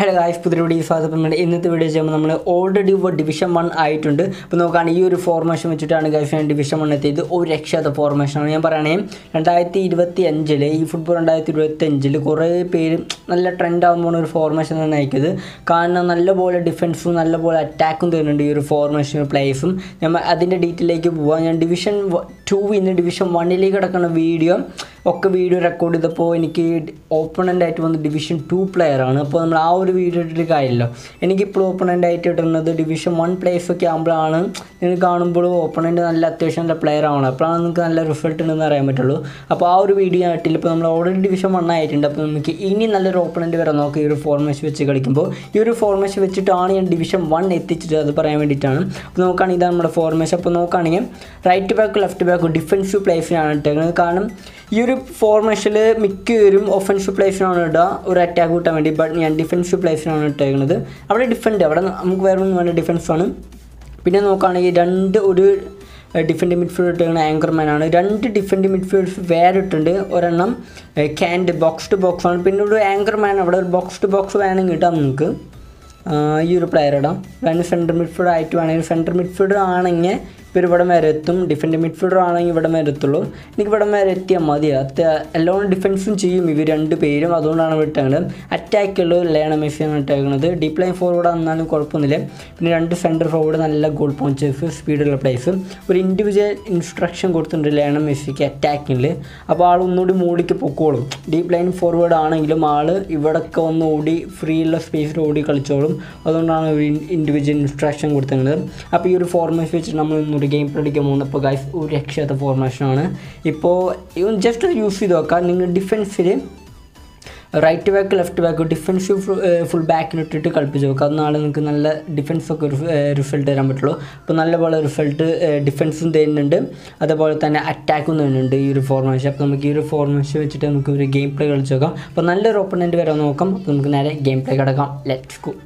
Hello guys പുതിയ video സ്വാഗതം നമ്മുടെ ഇന്നത്തെ വീഡിയോ ചെയ്യുമ്പോൾ നമ്മൾ ഓൾറെഡി ഇപ്പോൾ ഡിവിഷൻ വൺ ആയിട്ടുണ്ട് ഇപ്പോൾ നോക്കുകയാണെങ്കിൽ ഈ ഒരു ഫോർമേഷൻ വെച്ചിട്ടാണ് ഗൈസ് ഞാൻ ഡിവിഷൻ വൺ എത്തിയത് ഒരു രക്ഷാത്ത ഫോർമേഷനാണ് ഞാൻ പറയണേ രണ്ടായിരത്തി ഇരുപത്തി അഞ്ചിൽ ഈ ഫുട്ബോൾ രണ്ടായിരത്തി ഇരുപത്തി അഞ്ചിൽ കുറേ പേര് നല്ല ട്രെൻഡ് ആകുമ്പോൾ ഒരു ഫോർമേഷൻ തന്നെ നയിക്കുന്നത് കാരണം നല്ലപോലെ ഡിഫൻസും നല്ലപോലെ അറ്റാക്കും തരുന്നുണ്ട് ഈ ഒരു ഫോർമേഷൻ പ്ലേസും നമ്മൾ അതിൻ്റെ ഡീറ്റെയിലേക്ക് പോവാം ഞാൻ ഡിവിഷൻ ടു ഇന്ന് ഡിവിഷൻ വണ്ണിലേക്ക് കിടക്കുന്ന വീഡിയോ ഒക്കെ വീഡിയോ റെക്കോർഡ് ചെയ്തപ്പോൾ എനിക്ക് ഓപ്പണൻ്റ് ആയിട്ട് വന്ന ഡിവിഷൻ ടു പ്ലെയർ ആണ് അപ്പോൾ നമ്മൾ ആ ഒരു വീഡിയോ ഇട്ടിട്ട് കാര്യമല്ലോ എനിക്കിപ്പോൾ ഓപ്പണൻ്റ് ആയിട്ട് ഇടുന്നത് ഡിവിഷൻ വൺ പ്ലേസ് ഒക്കെ ആകുമ്പോഴാണ് നിങ്ങൾ കാണുമ്പോൾ ഓപ്പണൻ്റ് നല്ല അത്യാവശ്യം നല്ല പ്ലെയർ ആണ് അപ്പോഴാണ് നിങ്ങൾക്ക് നല്ല റിസൾട്ട് ഉണ്ടെന്ന് അറിയാൻ പറ്റുള്ളൂ അപ്പോൾ ആ ഒരു വീഡിയോ ആയിട്ടില്ല ഇപ്പോൾ നമ്മൾ ഓൾറെഡി ഡിവിഷൻ വൺ ആയിട്ടുണ്ട് അപ്പോൾ നമുക്ക് ഇനി നല്ലൊരു ഓപ്പണൻ്റ് വരെ നോക്കാം ഈ ഒരു ഫോർമേഷൻ വെച്ച് കളിക്കുമ്പോൾ ഈ ഒരു ഫോർമേഷൻ വെച്ചിട്ടാണ് ഞാൻ ഡിവിഷൻ വൺ എത്തിച്ചത് അത് പറയാൻ വേണ്ടിയിട്ടാണ് അപ്പോൾ നോക്കുകയാണെങ്കിൽ ഇതാണ് നമ്മുടെ ഫോർമേഷൻ അപ്പോൾ നോക്കുകയാണെങ്കിൽ right back left back defensive പ്ലേസിനാണ് ഇട്ടേക്കുന്നത് കാരണം ഈ ഒരു ഫോർമേഷനിൽ മിക്കവരും ഒഫൻസീവ് പ്ലേസിനാണ് ഇടുക ഒരു അറ്റാക്ക് കൂട്ടാൻ വേണ്ടി ബട്ട് ഞാൻ ഡിഫൻസീവ് പ്ലേസിനാണ് ഇട്ടേക്കുന്നത് അവിടെ ഡിഫൻഡ് അവിടെ നമുക്ക് വേറെ ഒന്നും വേണ്ട ഡിഫൻസാണ് പിന്നെ നോക്കുകയാണെങ്കിൽ രണ്ട് ഒരു ഡിഫൻഡ് മിഡ്ഫീൽഡ് ഇട്ടുന്ന ആങ്കർമാനാണ് രണ്ട് ഡിഫൻഡ് മിഡ്ഫീൽഡ്സ് വേറെ ഇട്ടുണ്ട് ഒരെണ്ണം ക്യാൻഡ് ബോക്സ് ടു ബോക്സ് ആണ് പിന്നെ ഒരു ആങ്കർമാൻ അവിടെ ഒരു ബോക്സ് ടു ബോക്സ് വേണമെങ്കിൽ ഇടാം നിങ്ങൾക്ക് ഈ ഒരു പ്ലെയർ ഇടാം വേണമെങ്കിൽ സെൻറ്റർ മിഡ്ഫീൽഡർ ആയിട്ട് വേണമെങ്കിൽ സെൻറ്റർ മിഡ്ഫീൽഡർ ആണെങ്കിൽ ഇപ്പോൾ ഇവിടെ വരെ എത്തും ഡിഫൻഡ് മിഡ്ഫീൽഡർ ആണെങ്കിൽ ഇവിടെ വരെ എത്തുള്ളൂ എനിക്ക് ഇവിടെ വരെ എത്തിയാൽ മതി അത്യ എല്ലാം ഡിഫൻസും ചെയ്യും ഇവർ രണ്ട് പേരും അതുകൊണ്ടാണ് വിട്ടേക്കുന്നത് അറ്റാക്കുള്ള ലേണ മെസ്സിയാണ് ഇട്ടേക്കുന്നത് ഡീപ്പ് ലൈൻ ഫോർവേഡ് എന്നാലും കുഴപ്പമൊന്നുമില്ല പിന്നെ രണ്ട് സെൻറ്റർ ഫോർവേഡ് നല്ല ഗോൾ പോയിൻറ്റ്സ് സ്പീഡുള്ള പ്ലേസ് ഒരു ഇൻഡിവിജ്വൽ ഇൻസ്ട്രക്ഷൻ കൊടുത്തിട്ടുണ്ട് ലേണ മെസ്സിക്ക് അറ്റാക്കിങ്ങിൽ അപ്പോൾ ആൾ ഒന്നുകൂടി മൂടിക്ക് പൊക്കോളും ഡീപ്പ് ലൈൻ ഫോർവേഡ് ആണെങ്കിലും ആൾ ഇവിടെയൊക്കെ ഒന്ന് ഓടി ഫ്രീ ഉള്ള സ്പേസിൽ ഓടി കളിച്ചോളും അതുകൊണ്ടാണ് ഒരു ഇൻഡിവിജ്വൽ ഇൻസ്ട്രക്ഷൻ കൊടുത്തിരുന്നത് അപ്പോൾ ഈ ഒരു ഫോർമേഷൻ വെച്ചിട്ട് നമ്മൾ ഒന്നുകൂടി ഗെയിം പഠിക്കാൻ പോകുന്നത് അപ്പോൾ ഗൈസ് ഒരു രക്ഷാത്ത ഫോർമേഷനാണ് ഇപ്പോൾ ജസ്റ്റ് യൂസ് ചെയ്ത് നോക്കാം നിങ്ങൾ ഡിഫൻസിൽ right back left back defensive full ബാക്കിന് ഇട്ടിട്ട് കളിപ്പിച്ച് നോക്കുക അന്നാണ് നിങ്ങൾക്ക് നല്ല ഡിഫൻസൊക്കെ റിസൾട്ട് തരാൻ പറ്റുള്ളൂ അപ്പോൾ നല്ലപോലെ റിസൾട്ട് ഡിഫൻസും തരുന്നുണ്ട് അതേപോലെ തന്നെ അറ്റാക്കും തരുന്നുണ്ട് ഈ ഒരു ഫോർമേഷൻ അപ്പോൾ നമുക്ക് ഈ ഒരു ഫോർമേഷൻ വെച്ചിട്ട് നമുക്ക് ഒരു ഗെയിം പ്ലേ കളിച്ച് നോക്കാം അപ്പോൾ നല്ലൊരു ഓപ്പണൻറ്റ് വരെ നോക്കാം അപ്പോൾ നമുക്ക് നേരെ ഗെയിം പ്ലേ കിടക്കാം ലെറ്റ്സ് ഗോ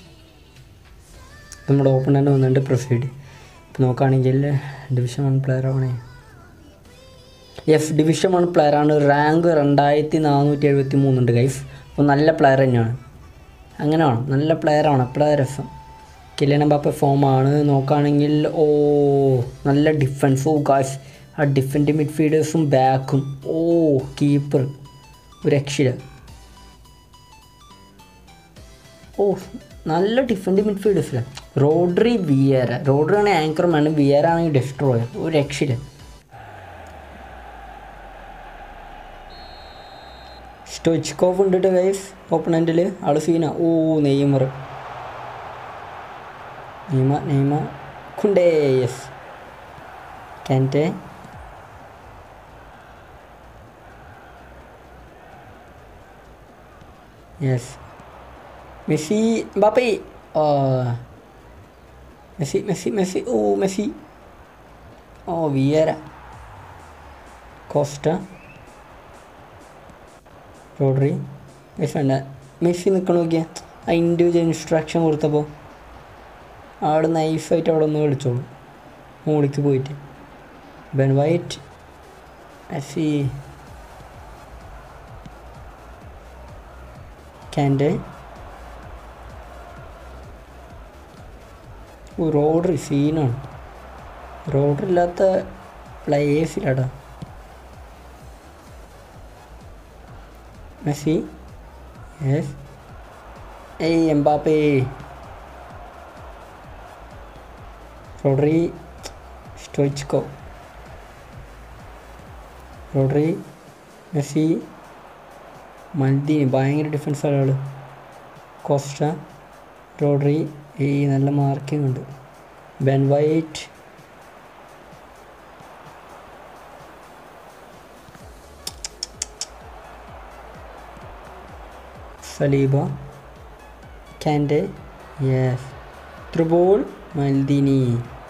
നമ്മുടെ ഓപ്പണൻ്റ് വന്നിട്ടുണ്ട് പ്രൊസീഡ് ഇപ്പോൾ നോക്കുകയാണെങ്കിൽ ഡിവിഷൻ വൺ പ്ലെയർ ആണേ യെസ് ഡിവിഷൻ വൺ പ്ലെയറാണ് റാങ്ക് രണ്ടായിരത്തി നാനൂറ്റി എഴുപത്തി മൂന്നുണ്ട് ഗൈഫ് അപ്പോൾ നല്ല പ്ലെയർ തന്നെയാണ് അങ്ങനെ വേണം നല്ല പ്ലെയറാണ് അപ്പോഴാണ് രസം കിലിയൻ ബാപ്പ ഫോമാണ് നോക്കുകയാണെങ്കിൽ ഓ നല്ല ഡിഫൻസ് ഓ ഗായ്സ് ആ ഡിഫൻഡ് മിഡ്ഫീൽഡേഴ്സും ബാക്കും ഓ കീപ്പർ ഒരു രക്ഷയില്ല ഓ നല്ല ഡിഫൻഡ് മിഡ്ഫീൽഡേഴ്സിലാണ് റോഡ്രി വിയറ റോഡ്രി ആണ് ആങ്കർമാൻ വിയറ ആണെങ്കിൽ ഡെസ്ട്രോയർ ഒരു രക്ഷയില്ല സ്റ്റോച്ച്കോഫ് ഉണ്ട് കേട്ടോ ഗൈസ് ഓപ്പണൻറ്റിൽ ആള് സീന ഓ നെയ്മർ നെയ്മ നെയ്മ കുണ്ടേ yes Kante yes Messi Mbappe Messi Messi Messi ഓ മെസ്സി ഓ വിയര കോസ്റ്റ റോഡറി മെസ്സി വേണ്ട മെസ്സി നിൽക്കണം നോക്കിയാൽ ആ ഇൻഡിവിജ്വൽ ഇൻസ്ട്രക്ഷൻ കൊടുത്തപ്പോൾ ആൾ നൈസായിട്ട് അവിടെ ഒന്ന് കളിച്ചോളൂ മോളിക്ക് പോയിട്ട് Ben White Messi Kante Rodri സീനാണ് റോഡറില്ലാത്ത പ്ലേയേഴ്സിലാടാ മെസ്സി യെസ് ഏയ് Mbappe Rodri Stoichkov Rodri Messi Maldini ഭയങ്കര ഡിഫൻസ് ആൾ കോസ്റ്റ റോഡറി ഈ നല്ല മാർക്കിംഗ് ഉണ്ട് Ben White Saliba Kante yes through ball Maldini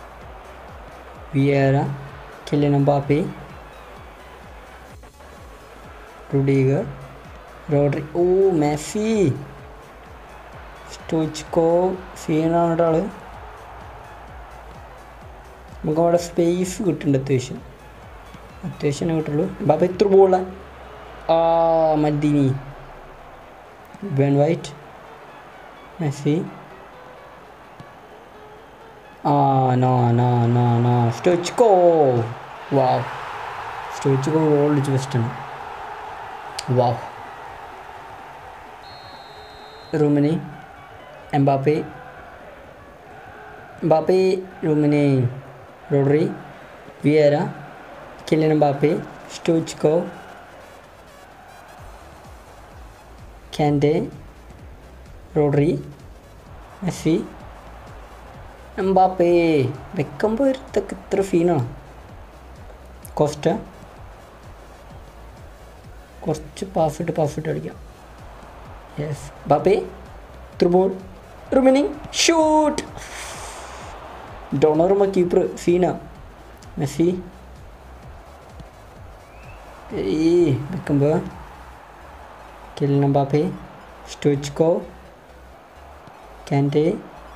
Vieira Kylian Mbappe Rudiger Rodri ഓ മെസ്സി സ്റ്റോച്ച്കോ സീനാണ് ഒരാൾ നമുക്ക് അവിടെ സ്പേസ് കിട്ടുന്നുണ്ട് അത്യാവശ്യം അത്യാവശ്യം കിട്ടുള്ളൂ ബാബ എത്ര ബോള ആ മദ്ദിനി ബെൻ വൈറ്റ് മെസ്സി ആ no no no no Stoichkov wow Stoichkov goal അടിച്ച് ബെസ്റ്റാണ് വാവ് റൂമിനി എംബാപ്പെ എംബാപ്പെ റൂമിനി Rodri Vieira Kylian Mbappe Stoichkov Kante Rodri Messi Mbappe വെക്കുമ്പോൾ ഒരുത്തൊക്കെ ഇത്ര ഫീനാണ് കോസ്റ്റ കുറച്ച് പാഫിട്ട് പാഫിട്ട് അടിക്കാം yes Mbappe through ball remaining shoot Donnarumma keeper scene Messi ഈ വെക്കുമ്പോൾ Kylian Mbappe Stoichkov Kante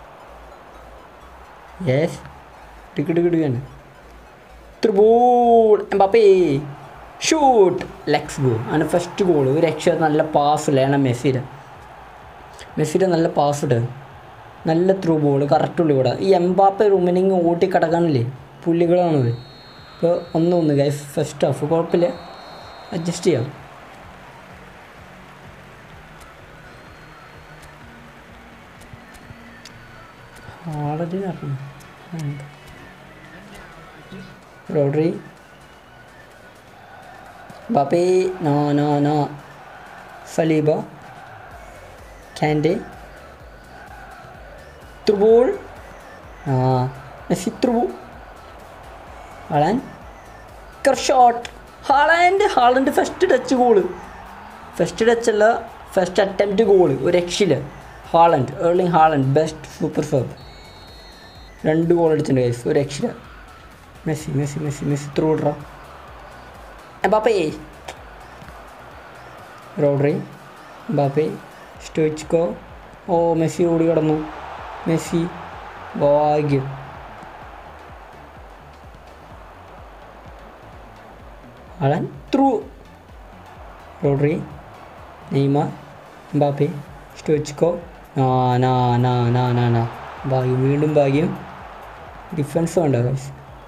yes ടിക്കിടിക്കിടുകയാണ് through ball Mbappe shoot let's go ആണ് ഫസ്റ്റ് ഗോൾ ഒരു രക്ഷ നല്ല പാസ് ലേണം മെസ്സിയുടെ മെസ്സിയുടെ നല്ല പാസ് ഇട്ട് നല്ല ത്രൂ ബോൾ കറക്റ്റ് ഉള്ളി കൂടെ ഈ എംബാപ്പ റൂമിനിങ് ഓട്ടി കിടക്കാനില്ലേ പുള്ളികളാണത് ഇപ്പോൾ ഒന്ന് ഒന്ന് ഗൈസ് ഫസ്റ്റ് ഹാഫ് കുഴപ്പമില്ല അഡ്ജസ്റ്റ് ചെയ്യാം ആളത് പറഞ്ഞു Rodri Mbappe no no no Saliba Kante through ball ആ Messi through ball Haaland shot Haaland ഹാളൻ്റെ first touch goal first touch അല്ല ഫസ്റ്റ് അറ്റംപ്റ്റ് ഗോള് ഒരു രക്ഷയില്ല Haaland Erling Haaland best super sub രണ്ട് ഗോൾ അടിച്ചിട്ടുണ്ട് ഗൈസ് ഒരു രക്ഷയില്ല Messi Messi Messi Messi through ഇടറ എംബാപ്പേ റോഡറി എംബാപ്പേ സ്റ്റോയിച്ചിക്കോ ഓ മെസ്സി ഓടി കിടന്നു മെസ്സി ഭാഗ്യം Haaland through Rodri Neymar Mbappé Stoichkov ആ നാ നാ നാ നാ നാ ഭാഗ്യം വീണ്ടും ഭാഗ്യം ഡിഫൻസ് വേണ്ട ഗൈസ്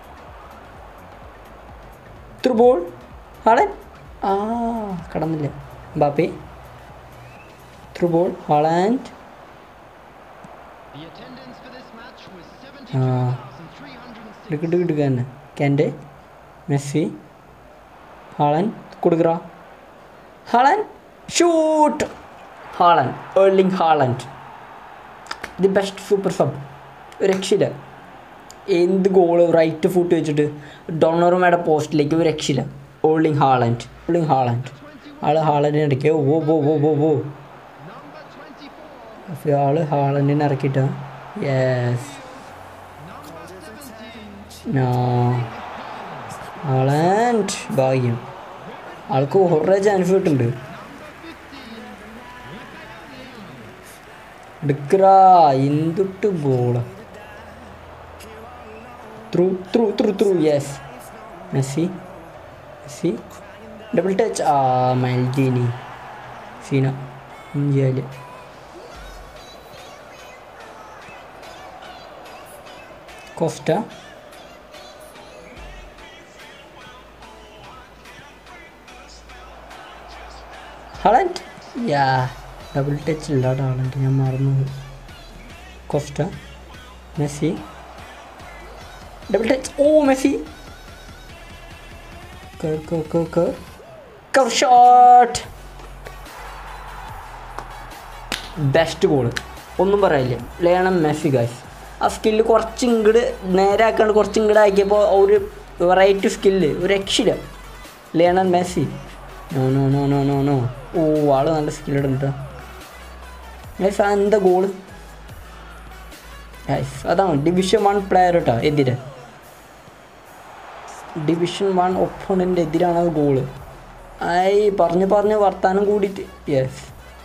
ത്രൂ ബോൾ ഹാളൻ ആ കടന്നില്ല Mbappe through ball Haaland The attendance for this match was Ah. 72,306. ഇടുക്കിട്ട് കിട്ടുക തന്നെ കാൻ്റെ മെസ്സി ഹാളൻ കൊടുക്കറ Haaland shoot Haaland Erling Haaland the best super sub ഒരു രക്ഷയില്ല എന്ത് ഗോള് റൈറ്റ് ഫുട്ട് വെച്ചിട്ട് ഡൊണറുമയുടെ പോസ്റ്റിലേക്ക് ഒരു രക്ഷയില്ല ഓൾഡിങ് ഹാളൻഡ് ഓൾഡിങ് ഹാളൻഡ് ആള് ഹാളൻഡിന് ഇടയ്ക്ക് ഓ ഓ ഓ ഓ ഓ Number 24. അപ്പോൾ ആള് ഹാളൻഡിനെ ഇറക്കിയിട്ടാ യെസ് Number 17. ഹാളൻഡ് ഭാഗ്യം ആൾക്ക് കുറേ ചാൻസ് കിട്ടുന്നുണ്ട് എടുക്കറാ എന്തുട്ട് ബോള through through through through yes Messi Messi double touch ആ മൽജീനി സീന ഇന്ത്യയിൽ Costa Haaland yeah double touch ഇല്ലാത്ത ഹാളൻഡ് ഞാൻ മറന്നു കോസ്റ്റ മെസ്സി ഡബിൾ ടച്ച് ഓ മെസ്സി കർ കർ കർ കർ കർ ഷോട്ട് ബെസ്റ്റ് ഗോള് ഒന്നും പറയാനില്ല ലേണം മെസ്സി ഗായ്സ് ആ സ്കില്ല് കുറച്ച് ഇങ്ങോട്ട് നേരാക്കാണ്ട് കുറച്ച് ഇങ്ങോട്ട് ആക്കിയപ്പോൾ ഒരു വെറൈറ്റി സ്കില്ല് ഒരു രക്ഷയില്ല Lionel Messi no no no no no no ഓ ആള് നല്ല സ്കില്ലിടുന്നുണ്ട് ഗൈസ് ആ എന്താ ഗോള് ഗൈസ് അതാണ് ഡിവിഷൻ വൺ പ്ലെയർ കേട്ടോ എതിരെ ഡിവിഷൻ വൺ ഒപ്പോണൻ്റ് എതിരാണ് അത് ഗോള് ആയി പറഞ്ഞ് പറഞ്ഞ് വർത്താനം കൂടിയിട്ട് yes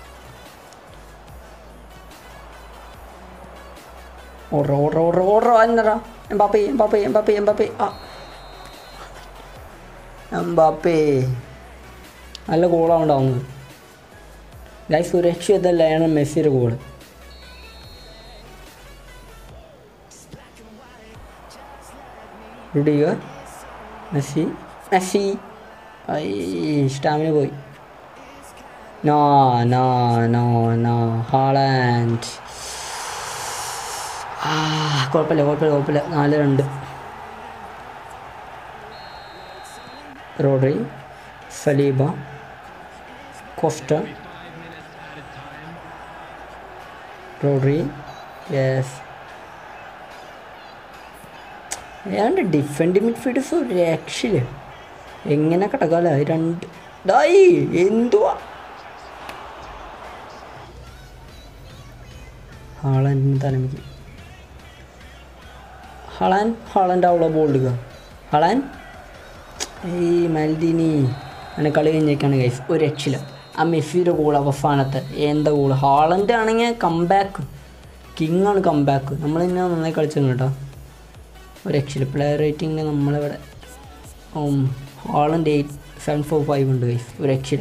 order order order order എന്നറാ എംബാപ്പേ എംബാപ്പേ എംബാപ്പേ എംബാപ്പേ ആ എംബാപ്പേ നല്ല ഗോളാണ് ഉണ്ടാവുന്നത് ഗൈസ് ഒരു രക്ഷയതല്ലാണ് മെസ്സിയുടെ ഗോള് റുഡിഗർ മെസ്സി മെസ്സി ഐ സ്റ്റാമിന പോയി no no no no Haaland ആ കുഴപ്പമില്ല കുഴപ്പമില്ല കുഴപ്പമില്ല നാല് രണ്ട് Rodri Saliba Costa Rodri yes ഏതാണ്ട് ഡിഫൻഡ് മിഡ്ഫീൽഡേഴ്സ് ഒരു രക്ഷയില്ല എങ്ങനെ കിടക്കാല രണ്ട് ഡായി എന്തുവാ ഹാളൻഡിന് തലമിക്ക് ഹളാൻ ഹളൻ്റെ അവളെ ബോൾ എടുക്കുക ഹളാൻ ഏയ് മൽദിനി അങ്ങനെ കളി കഴിഞ്ഞേക്കാണ് ഗൈസ് ഒരു രക്ഷയില്ല ആ മെസ്സിയുടെ ഗോൾ അവസാനത്തെ എന്താ ഗോൾ ഹാളൻ്റെ ആണെങ്കിൽ കംബാക്ക് കിങ് ആണ് കംബാക്ക് നമ്മൾ തന്നെ നന്നായി കളിച്ചിരുന്നു കേട്ടോ ഒരു രക്ഷയില്ല പ്ലെയർ റേറ്റിംഗ് നമ്മളിവിടെ ഹാളൻ്റെ എയ്റ്റ് സെവൻ ഫോർ ഫൈവ് ഉണ്ട് ഗൈസ് ഒരു രക്ഷയില്ല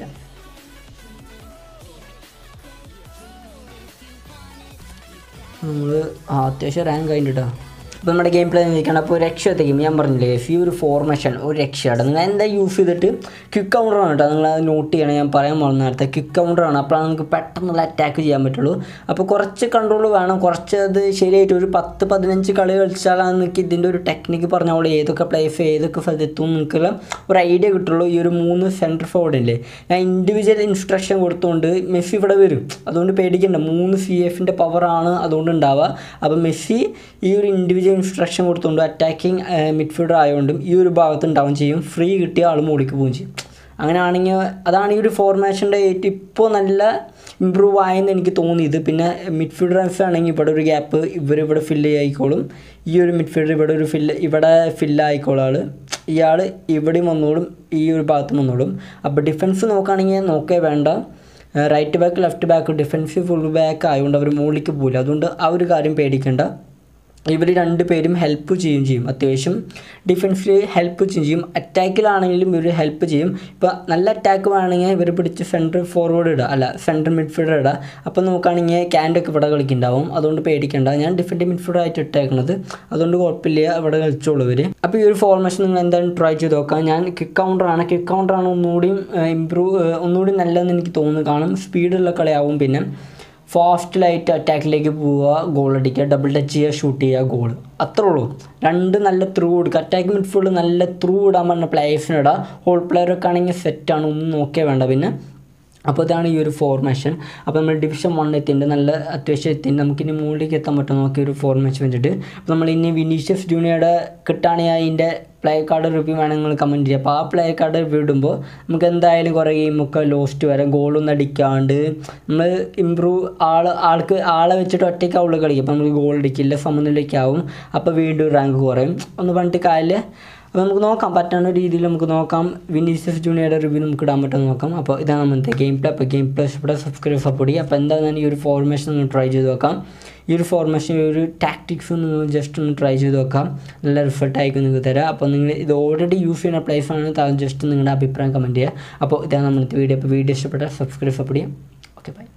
നമ്മൾ അത്യാവശ്യം റാങ്ക് ആയിട്ട് കേട്ടോ അപ്പോൾ നമ്മുടെ ഗെയിം പ്ലേ നിൽക്കണം അപ്പോൾ ഒരു രക്ഷത്തേക്കും ഞാൻ പറഞ്ഞില്ലേ ഈ ഒരു ഫോർമേഷൻ ഒരു രക്ഷയാണ് നിങ്ങൾ എന്താ യൂസ് ചെയ്തിട്ട് ക്വിക്ക് കൗണ്ടറാണ് കേട്ടോ നിങ്ങൾ അത് നോട്ട് ചെയ്യണം ഞാൻ പറയാൻ പോകുന്ന നേരത്തെ ക്വിക്ക് കൗണ്ടറാണ് അപ്പോഴാണ് നമുക്ക് പെട്ടെന്നുള്ള അറ്റാക്ക് ചെയ്യാൻ പറ്റുള്ളൂ അപ്പോൾ കുറച്ച് കൺട്രോൾ വേണം കുറച്ച് അത് ശരിയായിട്ട് ഒരു പത്ത് പതിനഞ്ച് കളി കളിച്ചാലാണ് നിങ്ങൾക്ക് ഇതിൻ്റെ ഒരു ടെക്നിക്ക് പറഞ്ഞോളൂ ഏതൊക്കെ പ്ലേസ് ഏതൊക്കെ സ്ഥലത്തെത്തും നിങ്ങൾക്കുള്ള ഒരു ഐഡിയ കിട്ടുള്ളൂ ഈ ഒരു മൂന്ന് സെൻറ്റർ ഫോർവേഡില്ലേ ഞാൻ ഇൻഡിവിജ്വൽ ഇൻസ്ട്രക്ഷൻ കൊടുത്തുകൊണ്ട് മെസ്സി ഇവിടെ വരും അതുകൊണ്ട് പേടിക്കണ്ട മൂന്ന് സി എഫിൻ്റെ പവറാണ് അതുകൊണ്ട് ഉണ്ടാവുക അപ്പോൾ മെസ്സി ഈ ഒരു ഇൻഡിവിജ്വൽ ഇൻസ്ട്രക്ഷൻ കൊടുത്തുകൊണ്ട് അറ്റാക്കിങ് മിഡ്ഫീൽഡർ ആയതുകൊണ്ടും ഈ ഒരു ഭാഗത്ത് ഉണ്ടാവും ചെയ്യും ഫ്രീ കിട്ടിയ ആൾ മുകളിലേക്ക് പോവുകയും ചെയ്യും അങ്ങനെയാണെങ്കിൽ അതാണ് ഈ ഒരു ഫോർമേഷൻ്റെ ഇപ്പോൾ നല്ല ഇമ്പ്രൂവ് ആയെന്ന് എനിക്ക് തോന്നിയത് പിന്നെ മിഡ്ഫീൽഡേഴ്സ് ആണെങ്കിൽ ഇവിടെ ഒരു ഗ്യാപ്പ് ഇവർ ഇവിടെ ഫില്ല് ആയിക്കോളും ഈ ഒരു മിഡ്ഫീൽഡർ ഇവിടെ ഒരു ഫില്ല് ഇവിടെ ഫില്ല് ആയിക്കോളും ആൾ ഇയാൾ ഇവിടെയും വന്നോളും ഈ ഒരു ഭാഗത്തും വന്നോളും അപ്പോൾ ഡിഫൻസ് നോക്കുകയാണെങ്കിൽ നോക്കേ വേണ്ട right back left back defensive full back ആയതുകൊണ്ട് അവർ മുകളിലേക്ക് പോകില്ല അതുകൊണ്ട് ആ ഒരു കാര്യം പേടിക്കേണ്ട ഇവർ രണ്ട് പേരും ഹെൽപ്പ് ചെയ്യുകയും ചെയ്യും അത്യാവശ്യം ഡിഫൻസിൽ ഹെൽപ്പ് ചെയ്യും അറ്റാക്കിലാണെങ്കിലും ഇവർ ഹെൽപ്പ് ചെയ്യും ഇപ്പോൾ നല്ല അറ്റാക്ക് വേണമെങ്കിൽ ഇവർ പിടിച്ച് സെൻട്രൽ ഫോർവേഡ് ഇടുക അല്ല സെൻട്രൽ മിഡ്ഫീൽഡർ ഇടുക അപ്പോൾ നോക്കുകയാണെങ്കിൽ ക്യാൻഡൊക്കെ ഇവിടെ കളിക്കുന്നുണ്ടാവും അതുകൊണ്ട് പേടിക്കേണ്ട ഞാൻ ഡിഫൻഡ് മിഡ്ഫീൽഡർ ആയിട്ട് ഇട്ടേക്കുന്നത് അതുകൊണ്ട് കുഴപ്പമില്ല ഇവിടെ കളിച്ചോളൂ ഇവർ അപ്പോൾ ഈ ഒരു ഫോർമേഷൻ നിങ്ങൾ എന്തായാലും ട്രൈ ചെയ്ത് നോക്കാം ഞാൻ കിക്ക് കൗണ്ടറാണ് കിക്ക് കൗണ്ടറാണ് ഒന്നുകൂടിയും ഇമ്പ്രൂവ് ഒന്നുകൂടി നല്ലതെന്ന് എനിക്ക് തോന്നുന്നു കാരണം സ്പീഡുള്ള കളിയാവും പിന്നെ ഫാസ്റ്റിലായിട്ട് അറ്റാക്കിലേക്ക് പോവുക ഗോൾ അടിക്കുക ഡബിൾ ടച്ച് ചെയ്യുക ഷൂട്ട് ചെയ്യുക ഗോൾ അത്രേ ഉള്ളൂ രണ്ട് നല്ല ത്രൂ കൊടുക്കുക അറ്റാക്ക് മിഡ്ഫീൽഡ് നല്ല ത്രൂ ഇടാൻ പറഞ്ഞ പ്ലേയേഴ്സിന് ഇടാം ഹോൾ പ്ലെയറൊക്കെ ആണെങ്കിൽ സെറ്റാണ് ഒന്നും നോക്കിയേ വേണ്ട പിന്നെ അപ്പോൾ ഇതാണ് ഈ ഒരു ഫോർമേഷൻ അപ്പോൾ നമ്മൾ ഡിവിഷൻ വൺ എത്തിയിട്ടുണ്ട് നല്ല അത്യാവശ്യം എത്തിയിട്ടുണ്ട് നമുക്കിനി മുകളിലേക്ക് എത്താൻ പറ്റും നോക്കിയ ഒരു ഫോർമേഷൻ വെച്ചിട്ട് അപ്പോൾ നമ്മൾ ഇനി വിനീഷ്യസ് ജൂനിയറുടെ കിട്ടുകയാണെങ്കിൽ അതിൻ്റെ പ്ലേ കാർഡ് റിവ്യൂ വേണമെങ്കിൽ നിങ്ങൾ കമൻറ്റ് ചെയ്യുക അപ്പോൾ ആ പ്ലേ കാർഡ് റിവ്യൂ ഇടുമ്പോൾ നമുക്ക് എന്തായാലും കുറേ ഗെയിമൊക്കെ ലോസ്റ്റ് വരാം ഗോളൊന്നും അടിക്കാണ്ട് നമ്മൾ ഇമ്പ്രൂവ് ആൾ ആൾക്ക് ആളെ വെച്ചിട്ട് ഒറ്റയ്ക്കാവുള്ളൂ കളിക്കും അപ്പോൾ നമുക്ക് ഗോൾ അടിക്കില്ല സമനിലയ്ക്കാവും അപ്പോൾ വീണ്ടും റാങ്ക് കുറയും ഒന്ന് പറഞ്ഞിട്ട് കാര്യമില്ല അപ്പോൾ നമുക്ക് നോക്കാം പറ്റുന്ന രീതിയിൽ നമുക്ക് നോക്കാം വിനീഷ്യസ് ജൂനിയറുടെ റിവ്യൂ നമുക്ക് ഇടാൻ പറ്റുമെന്ന് നോക്കാം അപ്പോൾ ഇതാണ് നമ്മുടെ ഗെയിം പ്ലേ അപ്പോൾ ഗെയിം പ്ലേ ഇവിടെ സബ്സ്ക്രൈബ് സപ്പോർട്ട് ചെയ്യുക അപ്പോൾ എന്താണെന്ന് ഈ ഒരു ഫോർമേഷൻ ഒന്ന് ട്രൈ ചെയ്ത് നോക്കാം ഈ ഒരു ഫോർമേഷൻ ഈ ഒരു ടാക്ടിക്സ് നിങ്ങൾ ജസ്റ്റ് ഒന്ന് ട്രൈ ചെയ്ത് നോക്കാം നല്ല റിസൾട്ട് ആയിരിക്കും നിങ്ങൾക്ക് തരാം അപ്പോൾ നിങ്ങൾ ഇത് ഓൾറെഡി യൂസ് ചെയ്യുന്ന പ്ലേസ് ആണെങ്കിൽ താഴെ ജസ്റ്റ് നിങ്ങളുടെ അഭിപ്രായം കമൻറ്റ് ചെയ്യുക അപ്പോൾ ഇതാണ് നമ്മുടെ വീഡിയോ അപ്പോൾ വീഡിയോ ഇഷ്ടപ്പെട്ടാൽ സബ്സ്ക്രൈബ് സപ്പോർട്ട് ചെയ്യാം ഓക്കെ ബൈ